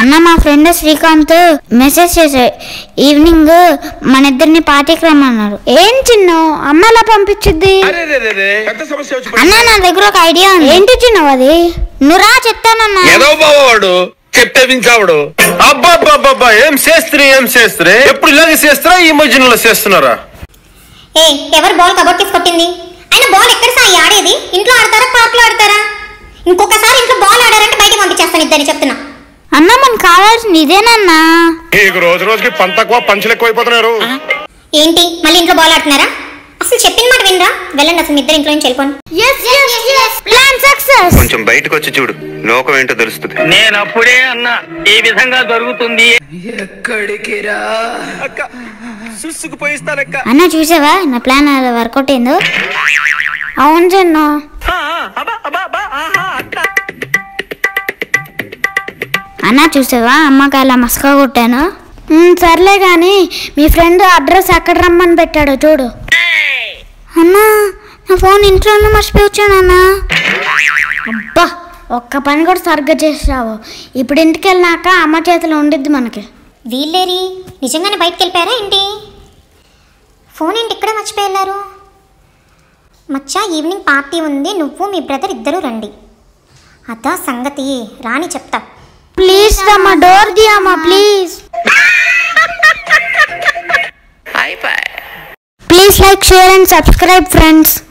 అన్న మా friend Srikanth message చేశాడు ఈవినింగ్ మన ఇద్దరిని పార్టీకి రమ్మన్నారు ఏం చిన్న అమ్మ ఎలా పంపించుద్ది అరే రే రే రే పెద్ద సమస్య వచ్చి అన్న నా దగ్గర ఒక ఐడియా ఉంది ఏంటి చిన్నవు అది నువ్వురా చెప్తానన్నా ఏదో బావాడు చెప్తే వించావుడు అబ్బాబ్బాబ్బా ఏం చేస్త్రీ ఏం చేస్త్రీ ఎప్పుడు ఇలాగే చేస్తారా ఈ మధ్యలో చేస్తున్నారా ఏ ఎవరు బాల్ కబడ్డీస్ కొట్టింది అయినా బాల్ ఎక్కడ సాయి ఆడేది ఇంట్లో ఆడతారా పార్క్ లో ఆడతారా ఇంకొకసారి ఇంట్లో బాల్ ఆడారంటే బయటికి పంపించేస్తాను ఇద్దరిని చెప్తున్నా అన్న మనకు కావాల్సింది ఇదేనన్నా నీకు రోజు రోజుకి పంట తక్కువ పంచులు ఎక్కువైపోతున్నారు ఏంటి మళ్ళీ ఇంట్లో బాల్ ఆడుతున్నారా అసలు చెప్పిన మాట వినరా వెళ్ళండి అసలు మీ ఇద్దరు ఇంట్లో నుంచి వెళ్ళిపోండి ప్లాన్ సక్సెస్ కొంచెం బయటకు వచ్చి చూడు లోకం ఏంటో తెలుస్తుంది నేను అప్పుడే అన్నా ఈ విధంగా జరుగుతుంది సుసుకుపోయిస్తానక్క అన్న చూసావా నా ప్లాన్ అలా వర్కౌట్ అయిందో అవును చిన్న అన్న చూసావా అమ్మకి అలా మస్కా కొట్టాను ఉమ్, సర్లే కానీ మీ ఫ్రెండ్ అడ్రస్ ఎక్కడ రమ్మని పెట్టాడో చూడు అన్నా నా ఫోన్ ఇంట్లోనే మర్చిపోయి వచ్చానన్నా అబ్బా ఒక్క పని కూడా సరిగ్గా చేసావు ఇప్పుడు ఇంటికి వెళ్ళినాక అమ్మ చేతిలో ఉండిద్ది మనకి వీళ్ళేరి నిజంగానే బయటకు వెళ్ళిపోయారా ఏంటి ఫోన్ ఏంటి ఇక్కడ మర్చిపోయి వెళ్ళారు మచ్చా ఈవినింగ్ పార్టీ ఉంది నువ్వు మీ బ్రదర్ ఇద్దరు రండి అదా సంగతి రాని చెప్తా ప్లీజ్ అమ్మా డోర్ ది అమ్మా please please like share and subscribe friends